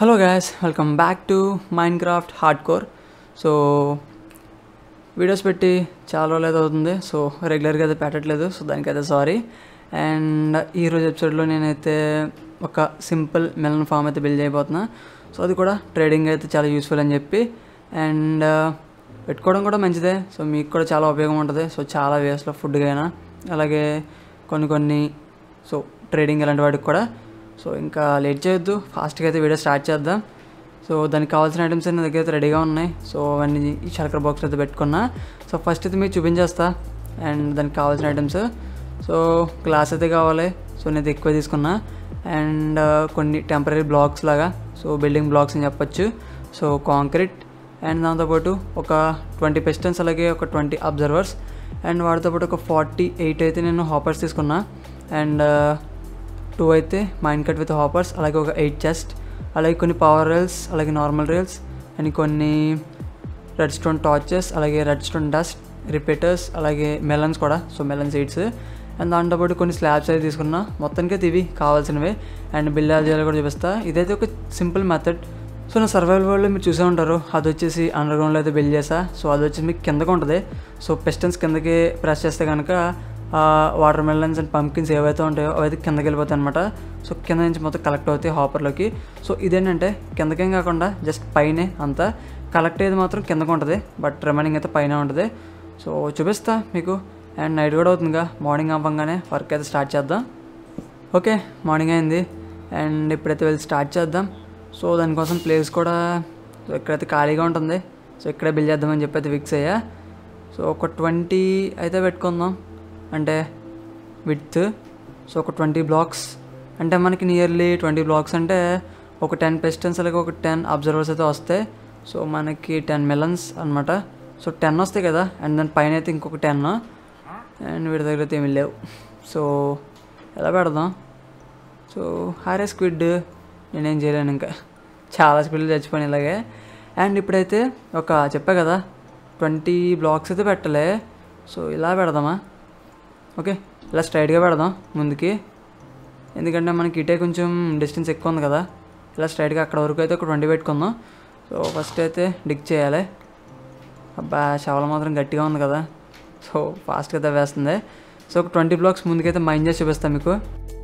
Hello guys welcome back to Minecraft hardcore so videos పెట్టి చాలా రోజులు అవుతుంది సో రెగ్యులర్గా అయితే పెట్టట్లేదు సో దానికైతే సారీ అండ్ ఈరోజు ఎపిసోడ్లో నేనైతే ఒక సింపుల్ మెలన్ ఫామ్ అయితే బిల్డ్ చేయబోతున్నా సో అది కూడా ట్రేడింగ్ అయితే చాలా యూస్ఫుల్ అని చెప్పి అండ్ పెట్టుకోవడం కూడా మంచిదే సో మీకు కూడా చాలా ఉపయోగం ఉంటుంది సో చాలా వేస్లో ఫుడ్గా అయినా అలాగే కొన్ని కొన్ని సో ట్రేడింగ్ ఇలాంటి వాటికి కూడా సో ఇంకా లేట్ చేయొద్దు ఫాస్ట్గా అయితే వీడియో స్టార్ట్ చేద్దాం సో దానికి కావాల్సిన ఐటమ్స్ అన్ని దగ్గర అయితే రెడీగా ఉన్నాయి సో అవన్నీ ఈ శర్కర బాక్స్ అయితే పెట్టుకున్నా సో ఫస్ట్ అయితే మీకు చూపించేస్తా అండ్ దానికి కావాల్సిన ఐటమ్స్ సో గ్లాస్ అయితే కావాలి సో నేను ఎక్కువ తీసుకున్నా అండ్ కొన్ని టెంపరీ బ్లాక్స్ లాగా సో బిల్డింగ్ బ్లాక్స్ అని చెప్పొచ్చు సో కాంక్రీట్ అండ్ దాంతోపాటు ఒక ట్వంటీ పిస్టన్స్ అలాగే ఒక ట్వంటీ అబ్జర్వర్స్ అండ్ వాటితో పాటు ఒక ఫార్టీ ఎయిట్ అయితే నేను హాపర్స్ తీసుకున్నా అండ్ టూ అయితే మైండ్ కట్ విత్ హాపర్స్ అలాగే ఒక ఎయిట్ చెస్ట్ అలాగే కొన్ని పవర్ రైల్స్ అలాగే నార్మల్ రైల్స్ అండ్ కొన్ని రెడ్ స్టోన్ టార్చెస్ అలాగే రెడ్ స్టోన్ డస్ట్ రిపీటర్స్ అలాగే మెలన్స్ కూడా సో మెలన్ సీడ్స్ అండ్ దాంతోపాటు కొన్ని స్లాబ్స్ అయితే తీసుకున్నా మొత్తానికి అయితే ఇవి కావాల్సినవి అండ్ బిల్ చేయాలి కూడా చూపిస్తా ఇదైతే ఒక సింపుల్ మెథడ్ సో నా సర్వైవల్ వరల్డ్లో మీరు చూసే ఉంటారు అది వచ్చేసి అండర్ గ్రౌండ్లో అయితే బిల్డ్ చేసా సో అది వచ్చేసి మీకు కిందకు ఉంటుంది సో పిస్టన్స్ కిందకి ప్రెస్ చేస్తే కనుక వాటర్ మెలన్స్ అండ్ పంకిన్స్ ఏవైతే ఉంటాయో అవైతే కిందకి వెళ్ళిపోతాయి అనమాట సో కింద నుంచి మొత్తం కలెక్ట్ అవుతాయి హాపర్లోకి సో ఇదేంటంటే కిందకేం కాకుండా జస్ట్ పైనే అంతా కలెక్ట్ అయ్యేది మాత్రం కిందకు ఉంటుంది బట్ రిమైనింగ్ అయితే పైన ఉంటుంది సో చూపిస్తా మీకు అండ్ నైట్ కూడా అవుతుందిగా మార్నింగ్ అవ్వగానే వర్క్ అయితే స్టార్ట్ చేద్దాం ఓకే మార్నింగ్ అయింది అండ్ ఇప్పుడైతే వెళ్ళి స్టార్ట్ చేద్దాం సో దానికోసం ప్లేస్ కూడా సో ఇక్కడైతే ఖాళీగా ఉంటుంది సో ఇక్కడే బిల్ చేద్దామని చెప్పి అయితే ఫిక్స్ అయ్యా సో ఒక ట్వంటీ అయితే పెట్టుకుందాం అంటే విత్ సో ఒక ట్వంటీ బ్లాక్స్ అంటే మనకి నియర్లీ ట్వంటీ బ్లాక్స్ అంటే ఒక టెన్ పిస్టన్స్ అలాగే ఒక టెన్ అబ్జర్వర్స్ అయితే వస్తాయి సో మనకి టెన్ మెలన్స్ అనమాట సో టెన్ వస్తాయి కదా అండ్ దాని పైన అయితే ఇంకొక టెన్ అండ్ వీడి దగ్గర అయితే ఏమి లేవు సో ఎలా పెడదాం సో హారే స్క్విడ్ నేనేం చేయలేను ఇంకా చాలా స్పీడ్లో చచ్చిపోయాను ఇలాగే అండ్ ఇప్పుడైతే ఒక చెప్పా కదా ట్వంటీ బ్లాక్స్ అయితే పెట్టలే సో ఇలా పెడదామా ఓకే ఇలా స్ట్రైట్గా పెడదాం ముందుకి ఎందుకంటే మనకి ఇటే కొంచెం డిస్టెన్స్ ఎక్కువ ఉంది కదా ఇలా స్ట్రైట్గా అక్కడ వరకు అయితే ఒక ట్వంటీ పెట్టుకుందాం సో ఫస్ట్ అయితే డిక్ చేయాలి అబ్బా శవల మాత్రం గట్టిగా ఉంది కదా సో ఫాస్ట్గా తవ్వేస్తుంది సో ఒక ట్వంటీ బ్లాక్స్ ముందుకైతే మైండ్ చేసి చూపిస్తాను మీకు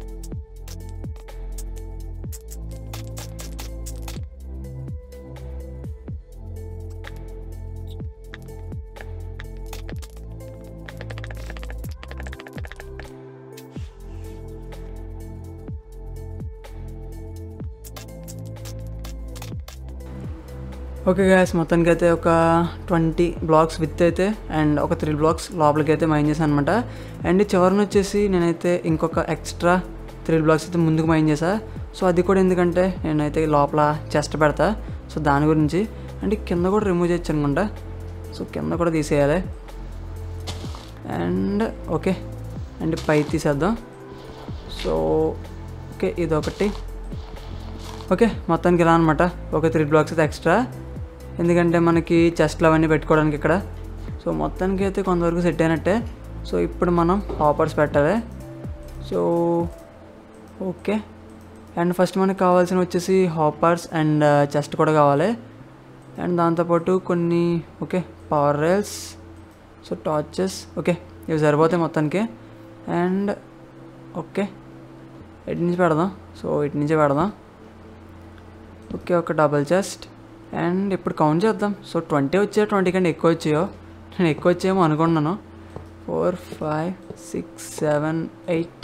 ఓకే గ్యాస్ మొత్తానికి అయితే ఒక ట్వంటీ బ్లాక్స్ విత్ అయితే అండ్ ఒక త్రీ బ్లాక్స్ లోపలికి అయితే మైన్ చేశాను అనమాట అండ్ చివరిన వచ్చేసి నేనైతే ఇంకొక ఎక్స్ట్రా త్రీ బ్లాక్స్ అయితే ముందుకు మైన్ చేసా సో అది కూడా ఎందుకంటే నేనైతే లోపల చెస్ట్ పెడతా సో దాని గురించి అండ్ కింద కూడా రిమూవ్ చేయొచ్చు అనుకుంటా సో కింద కూడా తీసేయాలి అండ్ ఓకే అండ్ పై తీసేద్దాం సో ఓకే ఇది ఒకటి ఓకే మొత్తానికి ఇలా అనమాట ఒక త్రీ బ్లాక్స్ అయితే ఎక్స్ట్రా ఎందుకంటే మనకి చెస్ట్లు అవన్నీ పెట్టుకోవడానికి ఇక్కడ సో మొత్తానికి అయితే కొంతవరకు సెట్ అయినట్టే సో ఇప్పుడు మనం హాపర్స్ పెట్టాలి సో ఓకే అండ్ ఫస్ట్ మనకు కావాల్సిన వచ్చేసి హాపర్స్ అండ్ చెస్ట్ కూడా కావాలి అండ్ దాంతోపాటు కొన్ని okay power rails so torches okay ఇవి సరిపోతాయి మొత్తానికి అండ్ ఓకే ఇటు నుంచి పెడదాం సో ఇటు నుంచే పెడదాం ఓకే ఒక డబల్ చెస్ట్ అండ్ ఇప్పుడు కౌంట్ చేద్దాం సో ట్వంటీ వచ్చాయో ట్వంటీ కంటే ఎక్కువ వచ్చాయో నేను ఎక్కువ వచ్చాయేమో అనుకున్నాను four five six seven eight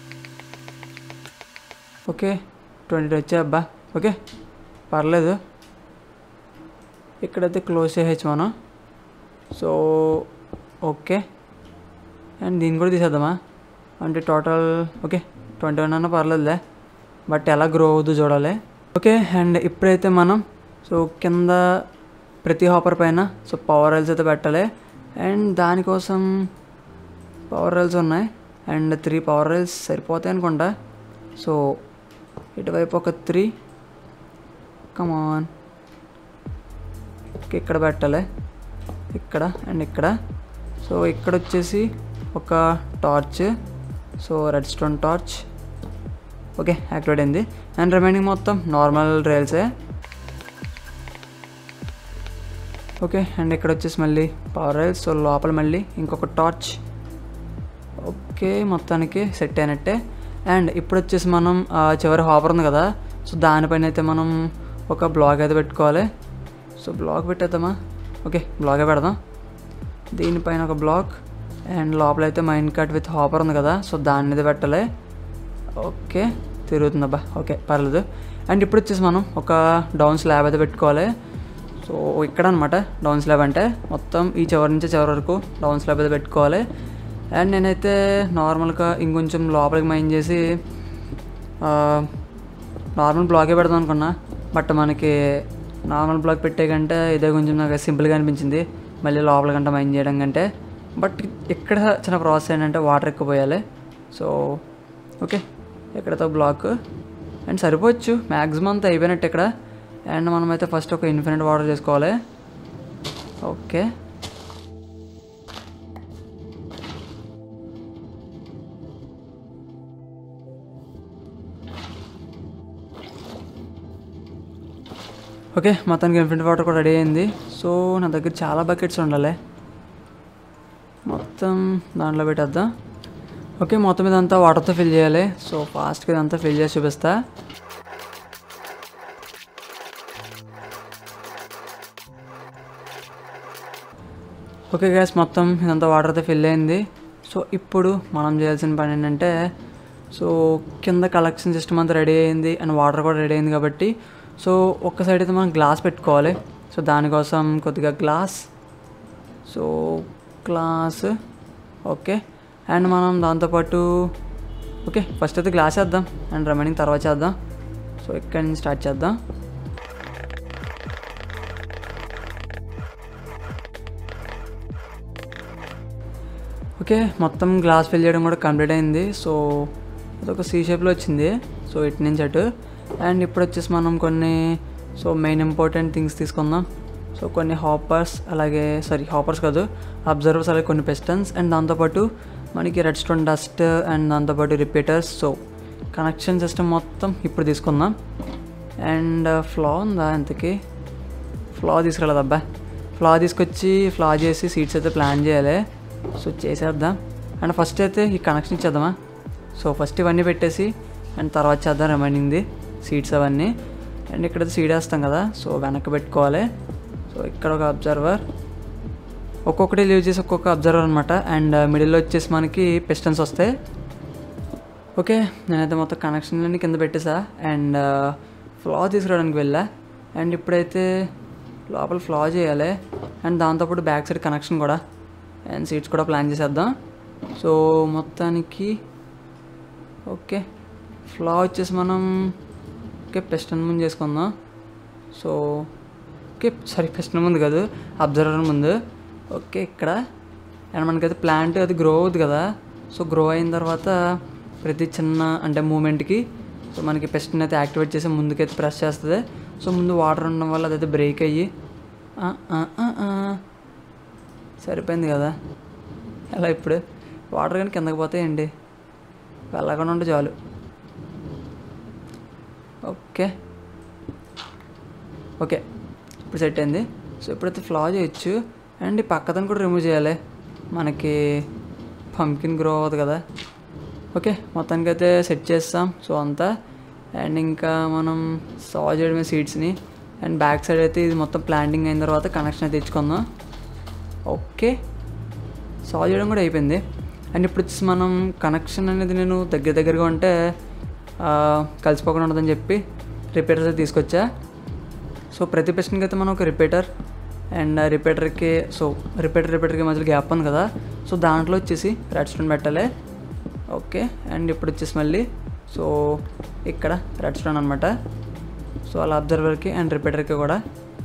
okay twenty వచ్చాయి అబ్బా ఓకే పర్లేదు ఇక్కడైతే క్లోజ్ చేయొచ్చు మనం సో ఓకే అండ్ దీన్ని కూడా తీసేద్దామా అంటే టోటల్ ఓకే ట్వంటీ వన్ అన్న పర్లేదులే బట్ ఎలా గ్రో అవుతుందో చూడాలి ఓకే అండ్ ఇప్పుడైతే మనం సో కింద ప్రతి హాపర్ పైన సో పవర్ రైల్స్ అయితే పెట్టాలి అండ్ దానికోసం పవర్ రైల్స్ ఉన్నాయి అండ్ త్రీ పవర్ రైల్స్ సరిపోతాయి అనుకుంటా సో ఇటువైపు ఒక త్రీ కమాన్ ఇక్కడ పెట్టాలి ఇక్కడ అండ్ ఇక్కడ సో ఇక్కడ వచ్చేసి ఒక torch so red stone torch okay activate అయింది అండ్ రిమైనింగ్ మొత్తం నార్మల్ రైల్సే ఓకే అండ్ ఇక్కడ వచ్చేసి మళ్ళీ పవర్ రైల్స్ సో లోపల మళ్ళీ ఇంకొక టార్చ్ ఓకే మొత్తానికి సెట్ అయినట్టే అండ్ ఇప్పుడు వచ్చేసి మనం ఆ చివరి హాపర్ ఉంది కదా సో దానిపైన అయితే మనం ఒక బ్లాక్ అయితే పెట్టుకోవాలి సో బ్లాక్ పెట్టేద్దామా ఓకే బ్లాకే పెడదాం దీనిపైన ఒక బ్లాక్ అండ్ లోపల అయితే మైండ్ కట్ విత్ హాపర్ ఉంది కదా సో దాని మీద పెట్టాలి ఓకే తిరుగుతుందబ్బా ఓకే పర్లేదు అండ్ ఇప్పుడు వచ్చేసి మనం ఒక డౌన్ స్లాబ్ అయితే పెట్టుకోవాలి సో ఇక్కడ అనమాట డౌన్ స్లాబ్ అంటే మొత్తం ఈ చివరి నుంచి చివరి వరకు డౌన్ స్లాబ్ అయితే పెట్టుకోవాలి అండ్ నేనైతే నార్మల్గా ఇంకొంచెం లోపలికి మైండ్ చేసి ఆ, నార్మల్ బ్లాకే పెడదాం అనుకున్నా బట్ మనకి నార్మల్ బ్లాక్ పెట్టే కంటే ఇదే కొంచెం నాకు సింపుల్గా అనిపించింది మళ్ళీ లోపల కంటే మైండ్ చేయడం కంటే బట్ ఇక్కడ చిన్న ప్రాసెస్ ఏంటంటే వాటర్ ఎక్కువ పోయాలి సో ఓకే ఎక్కడతో బ్లాక్ అండ్ సరిపోవచ్చు మ్యాక్సిమం అంతా అయిపోయినట్టు ఇక్కడ అండ్ మనమైతే ఫస్ట్ ఒక ఇన్ఫినిట్ వాటర్ చేసుకోవాలి ఓకే ఓకే మొత్తానికి ఇన్ఫినిట్ వాటర్ కూడా రెడీ అయింది సో నా దగ్గర చాలా బకెట్స్ ఉండాలి మొత్తం దాంట్లో పెట్టేద్దాం ఓకే మొత్తం ఇదంతా వాటర్తో ఫిల్ చేయాలి సో ఫాస్ట్గా ఇదంతా ఫిల్ చేసి చూపిస్తా ఓకే గ్యాస్ మొత్తం ఇదంతా వాటర్తో ఫిల్ అయింది సో ఇప్పుడు మనం చేయాల్సిన పని ఏంటంటే సో కింద కలెక్షన్ సిస్టమ్ అంతా రెడీ అయింది అండ్ వాటర్ కూడా రెడీ అయింది కాబట్టి సో ఒక్క సైడ్ అయితే మనం గ్లాస్ పెట్టుకోవాలి సో దానికోసం కొద్దిగా glass so glass okay and మనం దాంతోపాటు ఓకే ఫస్ట్ అయితే గ్లాస్ వేద్దాం అండ్ రిమైనింగ్ తర్వాత చేద్దాం సో ఇక్కడి నుంచి స్టార్ట్ చేద్దాం ఓకే మొత్తం గ్లాస్ ఫిల్ చేయడం కూడా కంప్లీట్ అయింది సో అదొక సీ షేప్లో వచ్చింది సో ఇటు నుంచి అటు అండ్ ఇప్పుడు వచ్చేసి మనం కొన్ని సో మెయిన్ ఇంపార్టెంట్ థింగ్స్ తీసుకుందాం సో కొన్ని హాపర్స్ అలాగే సారీ హాపర్స్ కాదు అబ్జర్వర్స్ అలాగే కొన్ని పిస్టన్స్ అండ్ దాంతోపాటు మనకి రెడ్ స్టోన్ డస్ట్ అండ్ దాంతోపాటు రిపీటర్స్ సో కనెక్షన్ సిస్టమ్ మొత్తం ఇప్పుడు తీసుకుందాం అండ్ ఫ్లా ఉందా ఇంతకీ ఫ్లా తీసుకెళ్ళదు అబ్బా ఫ్లా తీసుకొచ్చి ఫ్లా చేసి సీట్స్ అయితే ప్లాన్ చేయాలి సో చేసేద్దాం అండ్ ఫస్ట్ అయితే ఈ కనెక్షన్ ఇచ్చేద్దామా సో ఫస్ట్ ఇవన్నీ పెట్టేసి అండ్ తర్వాత చేద్దాం రిమైనింగ్ది సీట్స్ అవన్నీ అండ్ ఇక్కడ సీడ్ వేస్తాం కదా సో వెనక్కి పెట్టుకోవాలి సో ఇక్కడ ఒక అబ్జర్వర్ ఒక్కొక్కటి లీవ్ చేసి ఒక్కొక్క అబ్జర్వర్ అనమాట అండ్ మిడిల్లో వచ్చేసి మనకి పిస్టన్స్ వస్తాయి ఓకే నేనైతే మొత్తం కనెక్షన్లన్నీ కింద పెట్టేసా అండ్ ఫ్లా తీసుకురావడానికి వెళ్ళా అండ్ ఇప్పుడైతే లోపల ఫ్లా చేయాలి అండ్ దాంతోపాటు బ్యాక్ సైడ్ కనెక్షన్ కూడా అండ్ సీట్స్ కూడా ప్లాన్ చేసేద్దాం సో మొత్తానికి ఓకే ఫ్లా వచ్చేసి మనం ఓకే పెస్టన్ ముందు చేసుకుందాం సో ఓకే సారీ పెస్టన్ ముందు కాదు అబ్జర్వర్ ముందు ఓకే ఇక్కడ అండ్ మనకైతే ప్లాంట్ అది గ్రో అవుతుంది కదా సో గ్రో అయిన తర్వాత ప్రతి చిన్న అంటే మూమెంట్కి సో మనకి పెస్ట్ని అయితే యాక్టివేట్ చేసి ముందుకైతే ప్రెస్ చేస్తుంది సో ముందు వాటర్ ఉండడం వల్ల అదైతే బ్రేక్ అయ్యి ఆ, ఆ, ఆ, ఆ. సరిపోయింది కదా ఎలా ఇప్పుడు వాటర్ కానీ కిందకి పోతాయండి వెళ్ళకుండా ఉంటే చాలు ఓకే ఓకే ఇప్పుడు సెట్ అయింది సో ఇప్పుడైతే ఫ్లా చేయొచ్చు అండ్ ఈ పక్కదని కూడా రిమూవ్ చేయాలి మనకి పంకిన్ గ్రో అవ్వదు కదా ఓకే మొత్తానికి అయితే సెట్ చేస్తాం సో అంతా అండ్ ఇంకా మనం సా చేయడమే సీడ్స్ని అండ్ బ్యాక్ సైడ్ అయితే ఇది మొత్తం ప్లాంటింగ్ అయిన తర్వాత కనెక్షన్ అయితే తెచ్చుకుందాం ఓకే సాల్వ్ చేయడం కూడా అయిపోయింది అండ్ ఇప్పుడు వచ్చేసి మనం కనెక్షన్ అనేది నేను దగ్గర దగ్గరగా ఉంటే ఆ, కలిసిపోకుండా ఉండదని చెప్పి రిపేటర్స్ అయితే తీసుకొచ్చా సో ప్రతి పిస్టన్కి అయితే మనం ఒక రిపీటర్ అండ్ ఆ రిపీటర్కి సో రిపీటర్ రిపీటర్కి మధ్యలో గ్యాప్ ఉంది కదా సో దాంట్లో వచ్చేసి రెడ్ స్టోన్ పెట్టాలి ఓకే అండ్ ఇప్పుడు వచ్చేసి మళ్ళీ సో ఇక్కడ రెడ్ స్టోన్ అనమాట సో అలా అబ్జర్వర్కి అండ్ రిపీటర్కి కూడా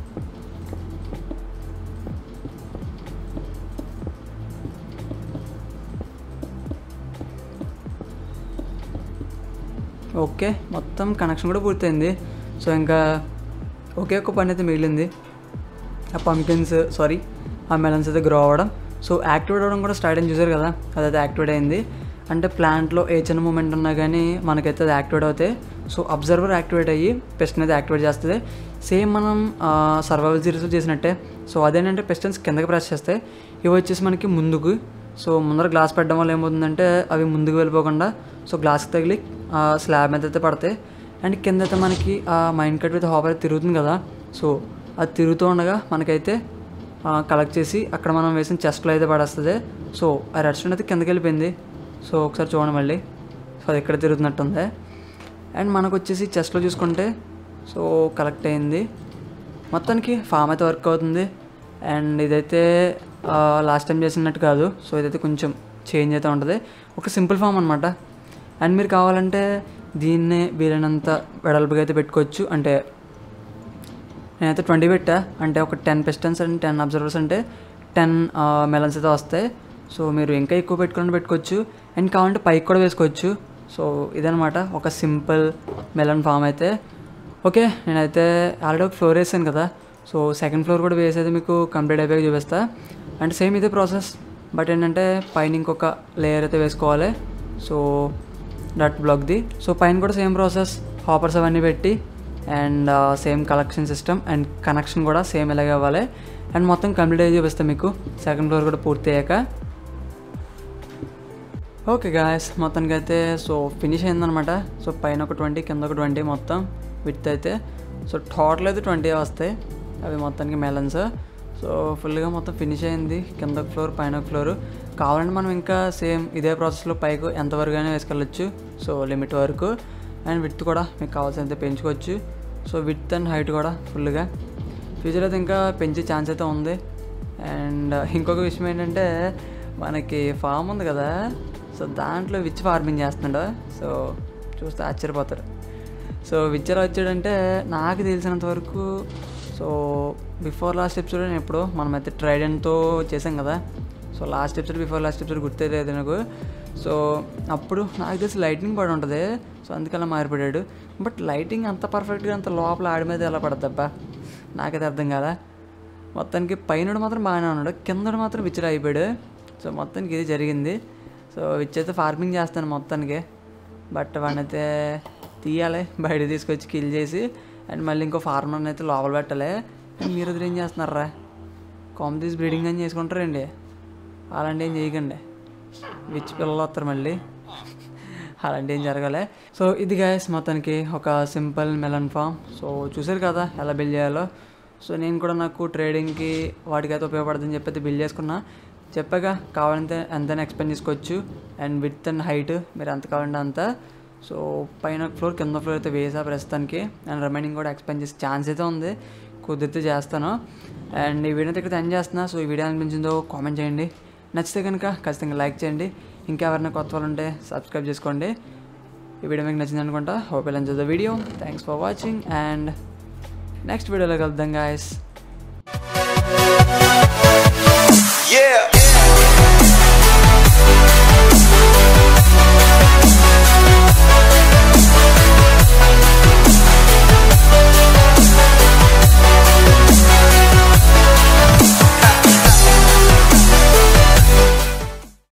ఓకే మొత్తం కనెక్షన్ కూడా పూర్తయింది సో ఇంకా ఒకే ఒక్క పని అయితే మిగిలింది ఆ పంకిన్స్ సారీ ఆ మెలన్స్ అయితే గ్రో అవ్వడం సో యాక్టివేట్ అవ్వడం కూడా స్టార్ట్ అయింది చూసారు కదా అదైతే యాక్టివేట్ అయింది అంటే ప్లాంట్లో ఏ చిన్న మూమెంట్ ఉన్నా కానీ మనకైతే అది యాక్టివేట్ అవుతాయి సో అబ్జర్వర్ యాక్టివేట్ అయ్యి పెస్ట్ అనేది యాక్టివేట్ చేస్తుంది సేమ్ మనం సర్వైవల్ సిరీస్లో చేసినట్టే సో అదేంటంటే పెస్టన్స్ కిందకి ప్రెస్ చేస్తాయి ఇవి వచ్చేసి మనకి ముందుకు సో ముందర గ్లాస్ పెట్టడం వల్ల ఏమవుతుందంటే అవి ముందుకు వెళ్ళిపోకుండా సో గ్లాస్కి తగిలి స్లాబ్ మీద అయితే పడతాయి అండ్ కింద అయితే మనకి ఆ మైండ్ కట్ విత్ హాపర్ తిరుగుతుంది కదా సో అది తిరుగుతూ ఉండగా మనకైతే కలెక్ట్ చేసి అక్కడ మనం వేసిన చెస్ట్లో అయితే పడేస్తుంది సో ఆ రెస్టారెంట్ అయితే కిందకి వెళ్ళిపోయింది సో ఒకసారి చూడండి మళ్ళీ సో అది ఎక్కడ తిరుగుతున్నట్టుంది అండ్ మనకు వచ్చేసి చెస్ట్లో చూసుకుంటే సో కలెక్ట్ అయింది మొత్తానికి ఫామ్ అయితే వర్క్ అవుతుంది అండ్ ఇదైతే లాస్ట్ టైం చేసినట్టు కాదు సో ఇదైతే కొంచెం చేంజ్ అయితే ఉంటుంది ఒక సింపుల్ ఫామ్ అనమాట అండ్ మీరు కావాలంటే దీన్నే వీలైనంత వెడల్పుగా అయితే పెట్టుకోవచ్చు అంటే నేనైతే ట్వంటీ పెట్టా అంటే ఒక ten pistons and ten observers అంటే టెన్ మెలన్స్ అయితే వస్తాయి సో మీరు ఇంకా ఎక్కువ పెట్టుకుని పెట్టుకోవచ్చు అండ్ కావాలంటే పైకి కూడా వేసుకోవచ్చు సో ఇదనమాట ఒక సింపుల్ మెలన్ ఫామ్ అయితే ఓకే నేనైతే ఆల్రెడీ ఒక ఫ్లోర్ వేసాను కదా సో సెకండ్ ఫ్లోర్ కూడా వేసేది మీకు కంప్లీట్ అయిపోయి చూపిస్తా అండ్ సేమ్ ఇదే ప్రాసెస్ బట్ ఏంటంటే పైన ఇంకొక లేయర్ అయితే వేసుకోవాలి సో డట్ బ్లాక్ది సో పైన కూడా సేమ్ ప్రాసెస్ హాపర్స్ అవన్నీ పెట్టి and same collection system and connection కూడా సేమ్ ఇలాగే అవ్వాలి అండ్ మొత్తం కంప్లీట్ అయ్యి చూపిస్తాను మీకు సెకండ్ ఫ్లోర్ కూడా పూర్తి అయ్యాక ఓకే గాయస్ మొత్తానికి అయితే సో ఫినిష్ అయిందనమాట సో పైన ఒక ట్వంటీ కింద ఒక ట్వంటీ మొత్తం విత్ అయితే సో టోటల్ అయితే ట్వంటీ వస్తాయి అవి మొత్తానికి మెలన్స్ సో ఫుల్గా మొత్తం ఫినిష్ అయింది కింద ఒక ఫ్లోర్ పైన ఒక ఫ్లోర్ కావాలంటే మనం ఇంకా సేమ్ ఇదే ప్రాసెస్లో పైకి ఎంతవరకు అయినా వేసుకెళ్ళచ్చు సో లిమిట్ వరకు అండ్ విత్ కూడా మీకు కావాల్సినంత పెంచుకోవచ్చు సో విత్ అండ్ హైట్ కూడా ఫుల్గా ఫ్యూచర్ అయితే ఇంకా పెంచే ఛాన్స్ అయితే ఉంది అండ్ ఇంకొక విషయం ఏంటంటే మనకి ఫామ్ ఉంది కదా సో దాంట్లో విచ్ ఫార్మింగ్ చేస్తున్నాడు సో చూస్తే ఆశ్చర్యపోతారు సో విచ్చర్ వచ్చాడంటే నాకు తెలిసినంత వరకు సో బిఫోర్ లాస్ట్ ఎపిసోడ్ నేను ఎప్పుడో మనమైతే ట్రైడెంట్తో చేసాం కదా so last episode before last episode గుర్తులేదు నాకు సో అప్పుడు నాకు తెలిసి లైటింగ్ పడి ఉంటుంది సో అందుకలా మారిపడాడు బట్ లైటింగ్ అంత పర్ఫెక్ట్గా అంత లోపల ఆడి మీద ఎలా పడద్దబ్బా నాకైతే అర్థం కదా మొత్తానికి పైన మాత్రం బాగానే ఉన్నాడు కింద మాత్రం విచ్చర్ అయిపోయాడు సో మొత్తానికి ఇది జరిగింది సో విచ్ అయితే ఫార్మింగ్ చేస్తాను మొత్తానికి బట్ వాడినైతే తీయాలి బయట తీసుకొచ్చి కిల్ చేసి అండ్ మళ్ళీ ఇంకో ఫార్మర్ అయితే లోపల పెట్టాలి అండ్ మీరు వదిలి ఏం చేస్తున్నారా కాంపిటీస్ బ్రీడింగ్ అని చేసుకుంటారండి అలాంటి ఏం చేయకండి విచ్ పిల్లలు వస్తారు మళ్ళీ అలాంటి ఏం జరగాలి సో ఇది గాయస్ మొత్తానికి ఒక సింపుల్ మెలన్ ఫామ్ సో చూసారు కదా ఎలా బిల్డ్ చేయాలో సో నేను కూడా నాకు ట్రేడింగ్కి వాటికైతే ఉపయోగపడుతుందని చెప్పి బిల్డ్ చేసుకున్నా చెప్పాక కావాలంటే ఎంతైనా ఎక్స్పెండ్ చేసుకోవచ్చు అండ్ విత్ అండ్ హైట్ మీరు ఎంత కావాలంటే అంత సో పైన ఫ్లోర్ కింద ఫ్లోర్ అయితే వేసా ప్రస్తుతానికి అండ్ రిమైనింగ్ కూడా ఎక్స్పెండ్ చేసే ఛాన్స్ అయితే ఉంది కుదిరితే చేస్తాను అండ్ ఈ వీడియో ఇక్కడ ఎండ్ చేస్తున్నా సో ఈ వీడియో అనిపించిందో కామెంట్ చేయండి నచ్చితే కనుక ఖచ్చితంగా లైక్ చేయండి ఇంకా ఎవరైనా కొత్త వాళ్ళు ఉంటే సబ్స్క్రైబ్ చేసుకోండి ఈ వీడియో మీకు నచ్చింది అనుకుంటా hope enjoy the video thanks for watching and next వీడియోలో కలుద్దాం గాయస్ Yeah.